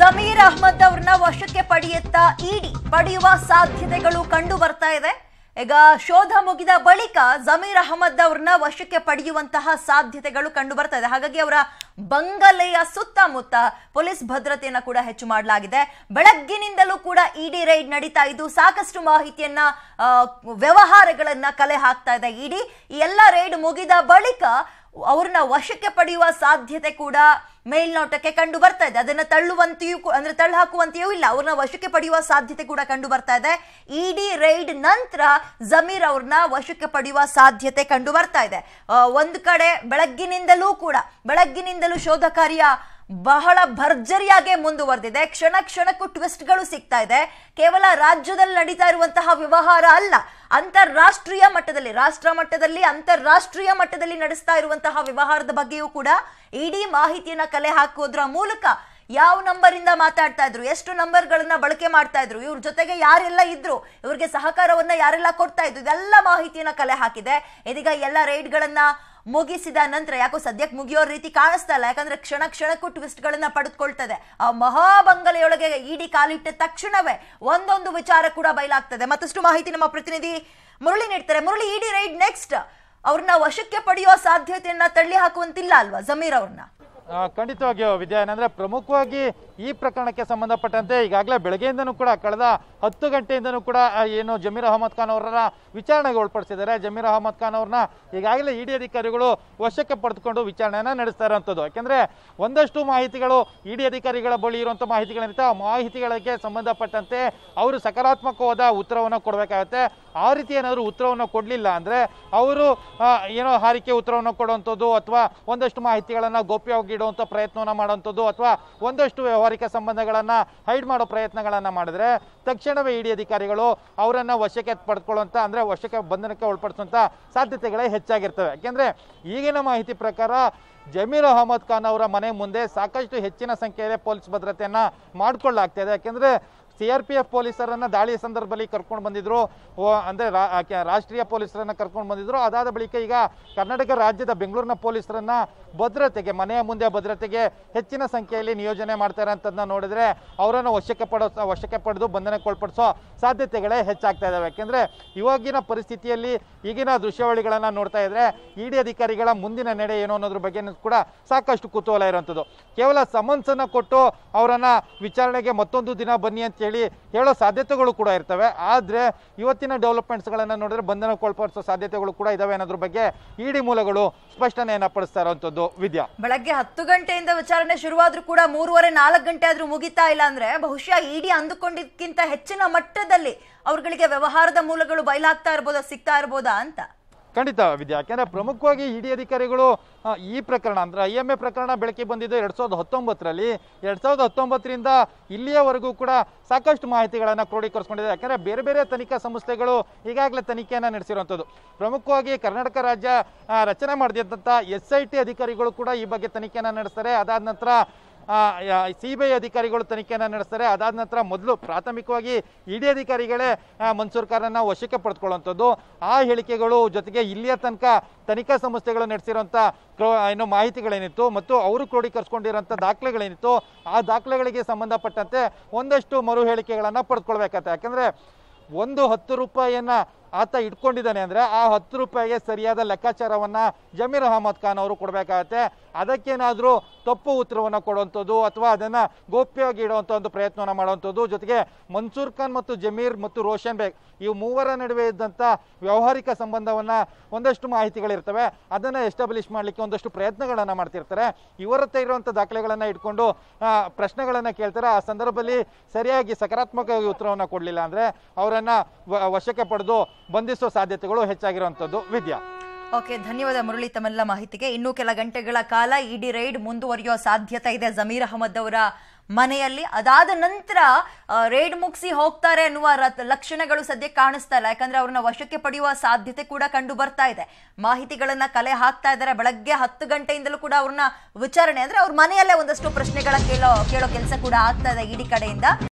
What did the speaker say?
ಜಮೀರ್ ಅಹ್ಮದ್ ಅವ್ರನ್ನ ವಶಕ್ಕೆ ಪಡೆಯುತ್ತಾ ಇಡಿ ಪಡೆಯುವ ಸಾಧ್ಯತೆಗಳು ಕಂಡು ಬರ್ತಾ ಇದೆ ಈಗ ಶೋಧ ಮುಗಿದ ಬಳಿಕ ಜಮೀರ್ ಅಹಮದ್ ಅವ್ರನ್ನ ವಶಕ್ಕೆ ಪಡೆಯುವಂತಹ ಸಾಧ್ಯತೆಗಳು ಕಂಡು ಬರ್ತಾ ಇದೆ ಹಾಗಾಗಿ ಅವರ ಬಂಗಲೆಯ ಸುತ್ತಮುತ್ತ ಪೊಲೀಸ್ ಭದ್ರತೆಯನ್ನ ಕೂಡ ಹೆಚ್ಚು ಮಾಡಲಾಗಿದೆ ಬೆಳಗ್ಗಿನಿಂದಲೂ ಕೂಡ ಇಡಿ ರೈಡ್ ನಡೀತಾ ಇದ್ದು ಸಾಕಷ್ಟು ಮಾಹಿತಿಯನ್ನ ಆ, ವ್ಯವಹಾರಗಳನ್ನ ಕಲೆ ಹಾಕ್ತಾ ಇದೆ ಇಡಿ ಈ ಎಲ್ಲ ರೈಡ್ ಮುಗಿದ ಬಳಿಕ ಅವ್ರನ್ನ ವಶಕ್ಕೆ ಪಡೆಯುವ ಸಾಧ್ಯತೆ ಕೂಡ ಮೇಲ್ನೋಟಕ್ಕೆ ಕಂಡು ಬರ್ತಾ ಇದೆ ಅದನ್ನ ತಳ್ಳುವಂತೆಯೂ ಕೂ- ಅಂದ್ರೆ ತಳ್ಳು ಹಾಕುವಂತೆಯೂ ಇಲ್ಲ ಅವ್ರನ್ನ ವಶಕ್ಕೆ ಪಡೆಯುವ ಸಾಧ್ಯತೆ ಕೂಡ ಕಂಡು ಬರ್ತಾ ಇದೆ ಇಡಿ ರೈಡ್ ನಂತರ ಜಮೀರ್ ಅವ್ರನ್ನ ವಶಕ್ಕೆ ಪಡೆಯುವ ಸಾಧ್ಯತೆ ಕಂಡು ಬರ್ತಾ ಇದೆ ಆ, ಒಂದು ಕಡೆ ಬೆಳಗ್ಗಿನಿಂದಲೂ ಕೂಡ ಬೆಳಗ್ಗಿನಿಂದಲೂ ಶೋಧ ಕಾರ್ಯ ಬಹಳ ಭರ್ಜರಿಯಾಗಿ ಮುಂದುವರೆದಿದೆ ಕ್ಷಣ ಕ್ಷಣಕ್ಕೂ ಟ್ವಿಸ್ಟ್ಗಳು ಸಿಗ್ತಾ ಇದೆ ಕೇವಲ ರಾಜ್ಯದಲ್ಲಿ ನಡೀತಾ ಇರುವಂತಹ ವ್ಯವಹಾರ ಅಲ್ಲ ಅಂತಾರಾಷ್ಟ್ರೀಯ ಮಟ್ಟದಲ್ಲಿ ರಾಷ್ಟ್ರ ಮಟ್ಟದಲ್ಲಿ ಅಂತಾರಾಷ್ಟ್ರೀಯ ಮಟ್ಟದಲ್ಲಿ ನಡೆಸ್ತಾ ಇರುವಂತಹ ವ್ಯವಹಾರದ ಬಗ್ಗೆಯೂ ಕೂಡ ಇಡೀ ಮಾಹಿತಿಯನ್ನ ಕಲೆ ಹಾಕೋದ್ರ ಮೂಲಕ ಯಾವ ನಂಬರ್ ಇಂದ ಮಾತಾಡ್ತಾ ಇದ್ರು ಎಷ್ಟು ನಂಬರ್ಗಳನ್ನ ಬಳಕೆ ಮಾಡ್ತಾ ಇದ್ರು ಇವ್ರ ಜೊತೆಗೆ ಯಾರೆಲ್ಲ ಇದ್ರು ಇವ್ರಿಗೆ ಸಹಕಾರವನ್ನ ಯಾರೆಲ್ಲ ಕೊಡ್ತಾ ಇದ್ರು ಇದೆಲ್ಲ ಮಾಹಿತಿಯನ್ನ ಕಲೆ ಹಾಕಿದೆ ಇದೀಗ ಎಲ್ಲ ರೈಡ್ಗಳನ್ನ ಮುಗಿಸಿದ ನಂತರ ಯಾಕೋ ಸದ್ಯಕ್ಕೆ ಮುಗಿಯೋ ರೀತಿ ಕಾಣಿಸ್ತಾ ಇಲ್ಲ ಯಾಕಂದ್ರೆ ಕ್ಷಣ ಕ್ಷಣಕ್ಕೂ ಟ್ವಿಸ್ಟ್ ಗಳನ್ನ ಪಡೆದುಕೊಳ್ತದೆ ಆ ಮಹಾಬಂಗಲೆಯೊಳಗೆ ಇಡಿ ಕಾಲಿಟ್ಟ ತಕ್ಷಣವೇ ಒಂದೊಂದು ವಿಚಾರ ಕೂಡ ಬಯಲಾಗ್ತದೆ ಮತ್ತಷ್ಟು ಮಾಹಿತಿ ನಮ್ಮ ಪ್ರತಿನಿಧಿ ಮುರಳಿ ನೀಡ್ತಾರೆ ಮುರಳಿ ಇಡಿ ರೈಡ್ ನೆಕ್ಸ್ಟ್ ಅವ್ರನ್ನ ವಶಕ್ಕೆ ಪಡೆಯುವ ಸಾಧ್ಯತೆಯನ್ನ ತಳ್ಳಿ ಹಾಕುವಂತಿಲ್ಲ ಅಲ್ವಾ ಜಮೀರ್ ಅವ್ರನ್ನ ಆ, ಖಂಡಿತವಾಗಿಯೂ ವಿದ್ಯಾ ಏನಂದ್ರೆ ಪ್ರಮುಖವಾಗಿ ಈ ಪ್ರಕರಣಕ್ಕೆ ಸಂಬಂಧಪಟ್ಟಂತೆ ಈಗಾಗಲೇ ಬೆಳಗ್ಗೆಯಿಂದನೂ ಕೂಡ ಕಳೆದ ಹತ್ತು ಗಂಟೆಯಿಂದನೂ ಕೂಡ ಆ, ಏನು ಜಮೀರ್ ಅಹಮದ್ ಖಾನ್ ಅವರನ್ನ ವಿಚಾರಣೆಗೆ ಒಳಪಡಿಸಿದ್ದಾರೆ ಜಮೀರ್ ಅಹಮದ್ ಖಾನ್ ಅವ್ರನ್ನ ಈಗಾಗಲೇ ಇಡಿ ಅಧಿಕಾರಿಗಳು ವಶಕ್ಕೆ ಪಡೆದುಕೊಂಡು ವಿಚಾರಣೆಯನ್ನ ನಡೆಸ್ತಾ ಇರುವಂಥದ್ದು ಯಾಕೆಂದ್ರೆ ಒಂದಷ್ಟು ಮಾಹಿತಿಗಳು ಇಡಿ ಅಧಿಕಾರಿಗಳ ಬಳಿ ಇರುವಂಥ ಮಾಹಿತಿಗಳಿರುತ್ತೆ ಆ ಮಾಹಿತಿಗಳಿಗೆ ಸಂಬಂಧಪಟ್ಟಂತೆ ಅವರು ಸಕಾರಾತ್ಮಕವಾದ ಉತ್ತರವನ್ನು ಕೊಡಬೇಕಾಗತ್ತೆ ಆ ರೀತಿ ಏನಾದರೂ ಉತ್ತರವನ್ನು ಕೊಡಲಿಲ್ಲ ಅಂದರೆ ಅವರು ಆ, ಏನೋ ಹಾರಿಕೆ ಉತ್ತರವನ್ನು ಕೊಡುವಂಥದ್ದು ಅಥವಾ ಒಂದಷ್ಟು ಮಾಹಿತಿಗಳನ್ನು ಗೌಪ್ಯವಾಗಿ ಇಡುವಂಥ ಪ್ರಯತ್ನವನ್ನು ಮಾಡುವಂಥದ್ದು ಅಥವಾ ಒಂದಷ್ಟು ವ್ಯವಹಾರಿಕ ಸಂಬಂಧಗಳನ್ನು ಹೈಡ್ ಮಾಡೋ ಪ್ರಯತ್ನಗಳನ್ನು ಮಾಡಿದ್ರೆ ತಕ್ಷಣವೇ ಇಡಿ ಅಧಿಕಾರಿಗಳು ಅವರನ್ನು ವಶಕ್ಕೆ ಪಡೆದುಕೊಳ್ಳುವಂಥ ಅಂದರೆ ವಶಕ್ಕೆ ಬಂಧನಕ್ಕೆ ಒಳಪಡಿಸುವಂಥ ಸಾಧ್ಯತೆಗಳೇ ಹೆಚ್ಚಾಗಿರ್ತವೆ ಯಾಕೆಂದರೆ ಈಗಿನ ಮಾಹಿತಿ ಪ್ರಕಾರ ಜಮೀರ್ ಅಹಮದ್ ಖಾನ್ ಅವರ ಮನೆ ಮುಂದೆ ಸಾಕಷ್ಟು ಹೆಚ್ಚಿನ ಸಂಖ್ಯೆಯಲ್ಲಿ ಪೊಲೀಸ್ ಭದ್ರತೆಯನ್ನು ಮಾಡಿಕೊಳ್ಳಲಾಗ್ತಾ ಇದೆ ಯಾಕೆಂದರೆ ಸಿ ಆರ್ ಪಿ ಎಫ್ ಪೊಲೀಸರನ್ನ ದಾಳಿ ಸಂದರ್ಭದಲ್ಲಿ ಕರ್ಕೊಂಡು ಬಂದಿದ್ರು ಓ- ಅಂದ್ರೆ ರಾ- ಆಕೆ ರಾಷ್ಟ್ರೀಯ ಪೊಲೀಸರನ್ನ ಕರ್ಕೊಂಡು ಬಂದಿದ್ರು ಅದಾದ ಬಳಿಕ ಈಗ ಕರ್ನಾಟಕ ರಾಜ್ಯದ ಬೆಂಗಳೂರಿನ ಪೊಲೀಸರನ್ನ ಭದ್ರತೆಗೆ ಮನೆಯ ಮುಂದೆ ಭದ್ರತೆಗೆ ಹೆಚ್ಚಿನ ಸಂಖ್ಯೆಯಲ್ಲಿ ನಿಯೋಜನೆ ಮಾಡ್ತಾರೆ ಅಂತದನ್ನ ನೋಡಿದ್ರೆ ಅವರನ್ನು ವಶಕ್ಕೆ ಪಡೋ ವಶಕ್ಕೆ ಪಡೆದು ಬಂಧನಕ್ಕೆ ಒಳಪಡಿಸೋ ಸಾಧ್ಯತೆಗಳೇ ಹೆಚ್ಚಾಗ್ತಾ ಇದಾವೆ ಯಾಕೆಂದ್ರೆ ಇವಾಗಿನ ಪರಿಸ್ಥಿತಿಯಲ್ಲಿ ಈಗಿನ ದೃಶ್ಯಾವಳಿಗಳನ್ನ ನೋಡ್ತಾ ಇದ್ರೆ ಇಡಿ ಅಧಿಕಾರಿಗಳ ಮುಂದಿನ ನಡೆ ಏನು ಅನ್ನೋದ್ರ ಬಗ್ಗೆ ಕೂಡ ಸಾಕಷ್ಟು ಕುತೂಹಲ ಇರುವಂಥದ್ದು ಕೇವಲ ಸಮನ್ಸ್ ಅನ್ನ ಕೊಟ್ಟು ಅವರನ್ನ ವಿಚಾರಣೆಗೆ ಮತ್ತೊಂದು ದಿನ ಬನ್ನಿ ಅಂತ ಹೇಳಿ ಹೇಳೋ ಸಾಧ್ಯತೆಗಳು ಕೂಡ ಇರ್ತವೆ ಆದ್ರೆ ಇವತ್ತಿನ ಡೆವಲಪ್ಮೆಂಟ್ಸ್ಗಳನ್ನ ನೋಡಿದ್ರೆ ಬಂಧನಕ್ಕೆ ಒಳಪಡಿಸೋ ಸಾಧ್ಯತೆಗಳು ಕೂಡ ಇದಾವೆ ಅನ್ನೋದ್ರ ಬಗ್ಗೆ ಇಡಿ ಮೂಲಗಳು ಸ್ಪಷ್ಟನೆಯನ್ನ ಪಡಿಸ್ತಾ ಇರುವಂಥದ್ದು ವಿದ್ಯಾ ಬೆಳಗ್ಗೆ ಹತ್ತು ಗಂಟೆಯಿಂದ ವಿಚಾರಣೆ ಶುರುವಾದ್ರೂ ಕೂಡ ಮೂರುವರೆ ನಾಲ್ಕು ಗಂಟೆ ಆದ್ರೂ ಮುಗಿತಾ ಇಲ್ಲ ಅಂದ್ರೆ ಬಹುಶಃ ಇಡಿ ಅಂದುಕೊಂಡಿದ್ದಕ್ಕಿಂತ ಹೆಚ್ಚಿನ ಮಟ್ಟದಲ್ಲಿ ಅವ್ರಗಳಿಗೆ ವ್ಯವಹಾರದ ಮೂಲಗಳು ಬಯಲಾಗ್ತಾ ಇರ್ಬೋದಾ ಸಿಗ್ತಾ ಇರ್ಬೋದಾ ಅಂತ ಖಂಡಿತ ವಿದ್ಯಾ ಯಾಕೆಂದ್ರೆ ಪ್ರಮುಖವಾಗಿ ಇಡಿ ಅಧಿಕಾರಿಗಳು ಆ, ಈ ಪ್ರಕರಣ ಅಂದ್ರೆ ಐ ಎಂ ಎ ಪ್ರಕರಣ ಬೆಳಕಿಗೆ ಬಂದಿದ್ದು ಎರಡ್ ಸಾವಿರದ ಹತ್ತೊಂಬತ್ತರಲ್ಲಿ ಎರಡ್ ಸಾವಿರದ ಹತ್ತೊಂಬತ್ತರಿಂದ ಇಲ್ಲಿಯವರೆಗೂ ಕೂಡ ಸಾಕಷ್ಟು ಮಾಹಿತಿಗಳನ್ನು ಕ್ರೋಢೀಕರಿಸಿಕೊಂಡಿದೆ ಯಾಕಂದ್ರೆ ಬೇರೆ ಬೇರೆ ತನಿಖಾ ಸಂಸ್ಥೆಗಳು ಈಗಾಗಲೇ ತನಿಖೆಯನ್ನು ನಡೆಸಿರುವಂಥದ್ದು ಪ್ರಮುಖವಾಗಿ ಕರ್ನಾಟಕ ರಾಜ್ಯ ಆ, ರಚನೆ ಮಾಡಿದಂಥ ಎಸ್ ಐ ಟಿ ಅಧಿಕಾರಿಗಳು ಕೂಡ ಈ ಬಗ್ಗೆ ತನಿಖೆಯನ್ನು ನಡೆಸ್ತಾರೆ ಅದಾದ ನಂತರ ಸಿ ಬಿ ಐ ಅಧಿಕಾರಿಗಳು ತನಿಖೆಯನ್ನು ನಡೆಸ್ತಾರೆ ಅದಾದ ನಂತರ ಮೊದಲು ಪ್ರಾಥಮಿಕವಾಗಿ ಇಡಿ ಅಧಿಕಾರಿಗಳೇ ಆ, ಮನ್ಸೂರ್ ಖಾನನ್ನ ವಶಕ್ಕೆ ಪಡೆದುಕೊಳ್ಳುವಂಥದ್ದು ಆ ಹೇಳಿಕೆಗಳು ಜೊತೆಗೆ ಇಲ್ಲಿಯ ತನಕ ತನಿಖಾ ಸಂಸ್ಥೆಗಳು ನಡೆಸಿರುವಂಥ ಏನು ಮಾಹಿತಿಗಳೇನಿತ್ತು ಮತ್ತು ಅವರು ಕ್ರೋಢೀಕರಿಸ್ಕೊಂಡಿರುವಂಥ ದಾಖಲೆಗಳೇನಿತ್ತು ಆ ದಾಖಲೆಗಳಿಗೆ ಸಂಬಂಧಪಟ್ಟಂತೆ ಒಂದಷ್ಟು ಮರು ಹೇಳಿಕೆಗಳನ್ನು ಪಡೆದುಕೊಳ್ಬೇಕಾಗತ್ತೆ ಯಾಕಂದ್ರೆ ಒಂದು ಹತ್ತು ರೂಪಾಯಿಯನ್ನ ಆತ ಇಟ್ಕೊಂಡಿದ್ದಾನೆ ಅಂದ್ರೆ ಆ ಹತ್ತು ರೂಪಾಯಿಗೆ ಸರಿಯಾದ ಲೆಕ್ಕಾಚಾರವನ್ನ ಜಮೀರ್ ಅಹಮದ್ ಖಾನ್ ಅವರು ಕೊಡಬೇಕಾಗತ್ತೆ ಅದಕ್ಕೇನಾದರೂ ತಪ್ಪು ಉತ್ತರವನ್ನು ಕೊಡುವಂಥದ್ದು ಅಥವಾ ಅದನ್ನ ಗೋಪ್ಯವಾಗಿ ಇಡುವಂಥ ಒಂದು ಪ್ರಯತ್ನವನ್ನು ಮಾಡುವಂಥದ್ದು ಜೊತೆಗೆ ಮನ್ಸೂರ್ ಖಾನ್ ಮತ್ತು ಜಮೀರ್ ಮತ್ತು ರೋಷನ್ ಬೇಗ್ ಇವು ಮೂವರ ನಡುವೆ ಇದ್ದಂಥ ವ್ಯಾವಹಾರಿಕ ಸಂಬಂಧವನ್ನ ಒಂದಷ್ಟು ಮಾಹಿತಿಗಳಿರ್ತವೆ ಅದನ್ನ ಎಸ್ಟಾಬ್ಲಿಷ್ ಮಾಡಲಿಕ್ಕೆ ಒಂದಷ್ಟು ಪ್ರಯತ್ನಗಳನ್ನ ಮಾಡ್ತಿರ್ತಾರೆ ಇವರ ಹತ್ರ ಇರುವಂಥ ದಾಖಲೆಗಳನ್ನ ಇಟ್ಕೊಂಡು ಆ, ಪ್ರಶ್ನೆಗಳನ್ನ ಕೇಳ್ತಾರೆ ಆ ಸಂದರ್ಭದಲ್ಲಿ ಸರಿಯಾಗಿ ಸಕಾರಾತ್ಮಕವಾಗಿ ಉತ್ತರವನ್ನ ಕೊಡಲಿಲ್ಲ ಅಂದ್ರೆ ಅವರನ್ನ ವ- ವಶಕ್ಕೆ ಪಡೆದು ಬಂಧಿಸುವ ಸಾಧ್ಯತೆಗಳು ಹೆಚ್ಚಾಗಿರುವಂಥದ್ದು ವಿದ್ಯಾ ಓಕೆ ಧನ್ಯವಾದ ಮುರಳಿ ತಮ್ಮೆಲ್ಲ ಮಾಹಿತಿಗೆ ಇನ್ನೂ ಕೆಲ ಗಂಟೆಗಳ ಕಾಲ ಇಡಿ ರೈಡ್ ಮುಂದುವರಿಯುವ ಸಾಧ್ಯತೆ ಇದೆ ಜಮೀರ್ ಅಹಮದ್ ಅವರ ಮನೆಯಲ್ಲಿ ಅದಾದ ನಂತರ ಆ, ರೈಡ್ ಮುಗಿಸಿ ಹೋಗ್ತಾರೆ ಅನ್ನುವ ರತ್- ಲಕ್ಷಣಗಳು ಸದ್ಯಕ್ಕೆ ಕಾಣಿಸ್ತಾ ಇಲ್ಲ ಯಾಕಂದ್ರೆ ಅವ್ರನ್ನ ವಶಕ್ಕೆ ಪಡೆಯುವ ಸಾಧ್ಯತೆ ಕೂಡ ಕಂಡು ಬರ್ತಾ ಇದೆ ಮಾಹಿತಿಗಳನ್ನ ಕಲೆ ಹಾಕ್ತಾ ಇದ್ದಾರೆ ಬೆಳಗ್ಗೆ ಹತ್ತು ಗಂಟೆಯಿಂದಲೂ ಕೂಡ ಅವ್ರನ್ನ ವಿಚಾರಣೆ ಅಂದ್ರೆ ಅವ್ರ ಮನೆಯಲ್ಲೇ ಒಂದಷ್ಟು ಪ್ರಶ್ನೆಗಳ ಕೇಳೋ ಕೇಳೋ ಕೆಲಸ ಕೂಡ ಆಗ್ತಾ ಇದೆ ಇಡಿ ಕಡೆಯಿಂದ